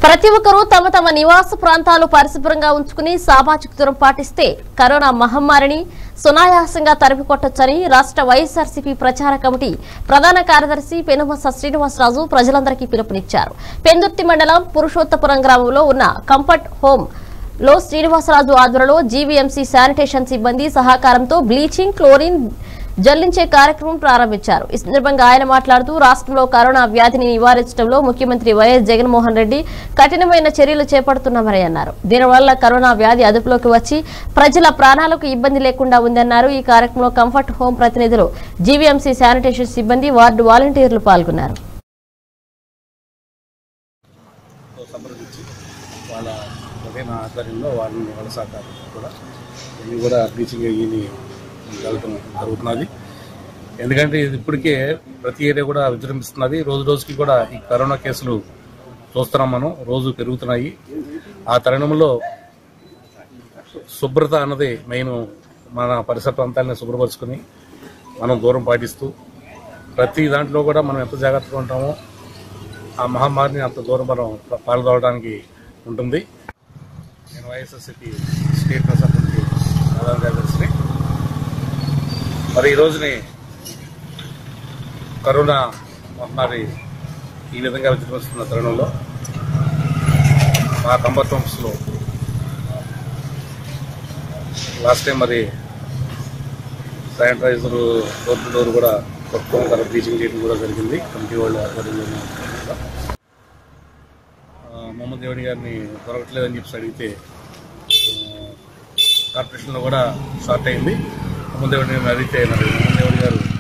ప్రతి ఒక్కరూ తమ తమ నివాస ప్రాంతాలు పరిశుభ్రంగా ఉంచుకుని సామాజిక దూరం పాటిస్తే కరోనా మహమ్మారిని సునాయాసంగా తరిమికొట్టొచ్చని రాష్ట్ర వైఎస్ఆర్సీపీ ప్రచార కమిటీ ప్రధాన కార్యదర్శి పెనుమస శ్రీనివాసరాజు ప్రజలందరికీ పిలుపునిచ్చారు పెందుర్తి మండలం పురుషోత్తపురం గ్రామంలో ఉన్న కంఫర్ట్ హోమ్ లో శ్రీనివాసరాజు ఆధ్వర్యంలో జీవీఎంసీ శానిటేషన్ సిబ్బంది సహకారంతో బ్లీచింగ్ క్లోరిన్ జల్లించే కార్యక్రమం ప్రారంభించారు ఈ సందర్భంగా ఆయన మాట్లాడుతూ రాష్ట్రంలో కరోనా వ్యాధిని నివారించడంలో ముఖ్యమంత్రి వైఎస్ జగన్మోహన్ రెడ్డి కఠినమైన చర్యలు చేపడుతున్నామని అన్నారు దీనివల్ల కరోనా వ్యాధి అదుపులోకి వచ్చి ప్రజల ప్రాణాలకు ఇబ్బంది లేకుండా ఉందన్నారు ఈ కార్యక్రమంలో కంఫర్ట్ హోం ప్రతినిధులు జీవీఎంసీ శానిటేషన్ సిబ్బంది వార్డు వాలంటీర్లు పాల్గొన్నారు తో సంప్రదించి వాళ్ళ ప్రధాన ఆధ్వర్యంలో వాళ్ళని వాళ్ళ సహకారం కూడా ఇవి కూడా బ్లీచింగ్ ఇవి జరగటం జరుగుతున్నది ఎందుకంటే ఇది ఇప్పటికే ప్రతి ఏరియా కూడా విజృంభిస్తున్నది రోజు రోజుకి కూడా ఈ కరోనా కేసులు చూస్తున్నాం మనం రోజు పెరుగుతున్నాయి ఆ తరుణంలో శుభ్రత అన్నది మెయిన్ మన పరిసర ప్రాంతాలను శుభ్రపరుచుకొని మనం దూరం పాటిస్తూ ప్రతి దాంట్లో కూడా మనం ఎంత జాగ్రత్తగా ఉంటామో ఆ మహమ్మారిని అంత దూరం మనం పాల్గొనడానికి ఉంటుంది నేను వైఎస్ఎస్సిపి స్టేట్ ప్రసాద్ ప్రధాన కార్యదర్శిని మరి ఈ రోజుని కరోనా మహమ్మారి ఈ విధంగా విజృంభిస్తున్న తరుణంలో మా కంబర్ హోమ్స్లో లాస్ట్ టైం మరి శానిటైజర్ డోర్ టు డోర్ కూడా కొట్టుకోవడం తర్వాత బ్లీచింగ్ చేయడం కూడా జరిగింది కమిటీ వాళ్ళు ఆధ్వర్యంలో కూడా. ఆ, మొహమ్మద్ దేవుడి గారిని దొరకట్లేదని చెప్పి అడిగితే ఆ, కార్పొరేషన్లో కూడా షార్ట్ అయింది మొహమ్మద్ దేవుడి గారిని అడిగితే మరి మొహమ్మద్ దేవుడి గారు